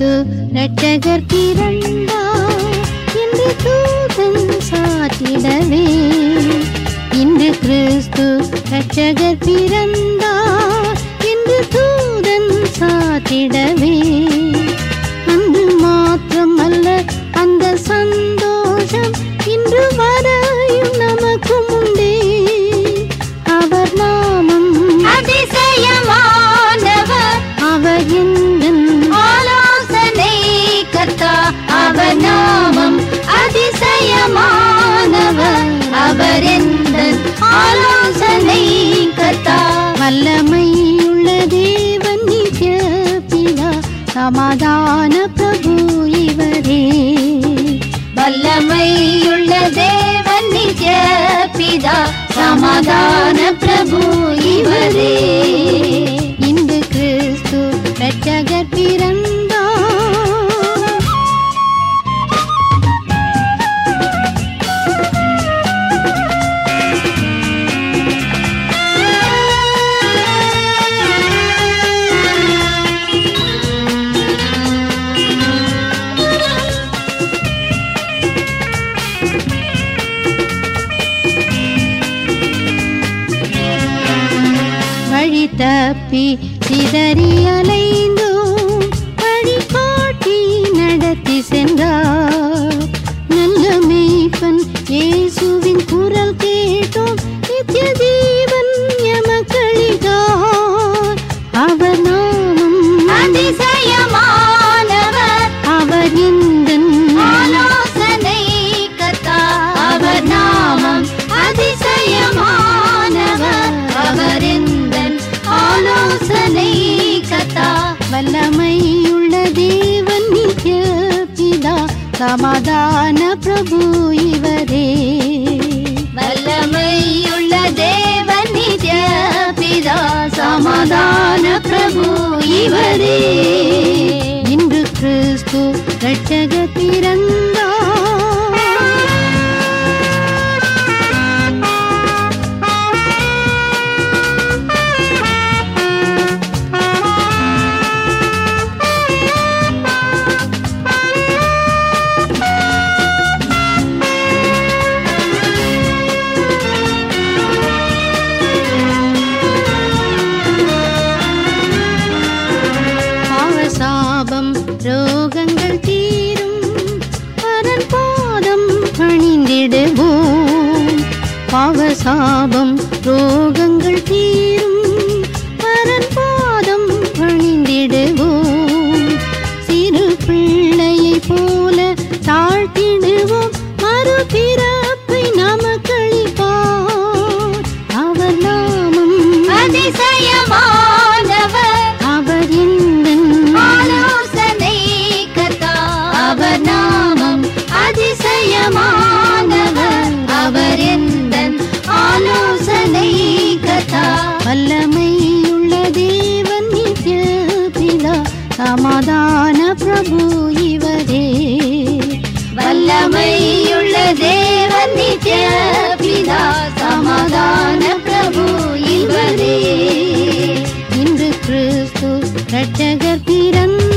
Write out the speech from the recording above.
கிறிஸ்து ரட்சகர் பிறந்தார் என்று தூதன் சாற்றிடவே இன்று கிறிஸ்து ரட்சகர் பிறந்தார் என்று தூதன் சாற்றிடவே அன்று மாத்திரம் அல்ல அந்த சந்தோஷம் இன்று வரையும் நமக்கும் உண்டே அவர் நாமம் அதிசயமானவர் அவர் எந்தன் ஆலோசனை கர்த்தா அவர் நாமம் அதிசயமானவர் அவர் எந்த ஆலோசனை கர்த்தா வல்லமையுள்ள தேவன் நித்ய பிதா சமாதான பிரபு இவரே வல்லமையுள்ள தேவன் நித்ய பிதா சமாதான பிரபு இவரே இன்று கிறிஸ்து ரட்சகர் பிறந்தார் வழி தப்பி சிதறி அலைந்தோம் வழி காட்டி நடத்தி சென்றார் நல்ல மேய்ப்பன் இயேசுவின் குரல் கேட்டோம் நித்திய ஜீவன் எமக்களிதார் அவர் நாமம் அதிசயமானவர் அவர் எந்தன் ஆலோசனை கர்த்தா அவர் நாமம் அதிசயமானவர் அவர் எந்தன் ஆலோசனை கர்த்தா வல்லமையுள்ள தேவன் நித்ய பிதா சமாதான பிரபு இவரே வல்லமையுள்ள தேவன் நித்ய பிதா சமாதான பிரபு இவரே இன்று கிறிஸ்து ரட்சக பிறந்தார் பாவசாபம் ரோகங்கள் தீரும் பரன் பாதம் பணிந்திடுவோம் பாவசாபம் ரோகங்கள் தீரும் பரன் பாதம் பணிந்திடுவோம் சிறு பிள்ளையைப் போல தாழ்த்திடுவோம் மறுபிறப்பை நமக்களிப்பார் அவர் நாமம் அதிசயமானவர் அவர் எந்தன் ஆலோசனை கர்த்தா அவர் நாமம் அதிசயமானவர் அவர் எந்தன் ஆலோசனை கர்த்தா வல்லமையுள்ள தேவன் நித்ய பிதா சமாதான பிரபு இவரே வல்லமையுள்ள தேவன் நித்ய பிதா சமாதான பிரபு இவரே இன்று கிறிஸ்து ரட்சகர் பிறந்தார்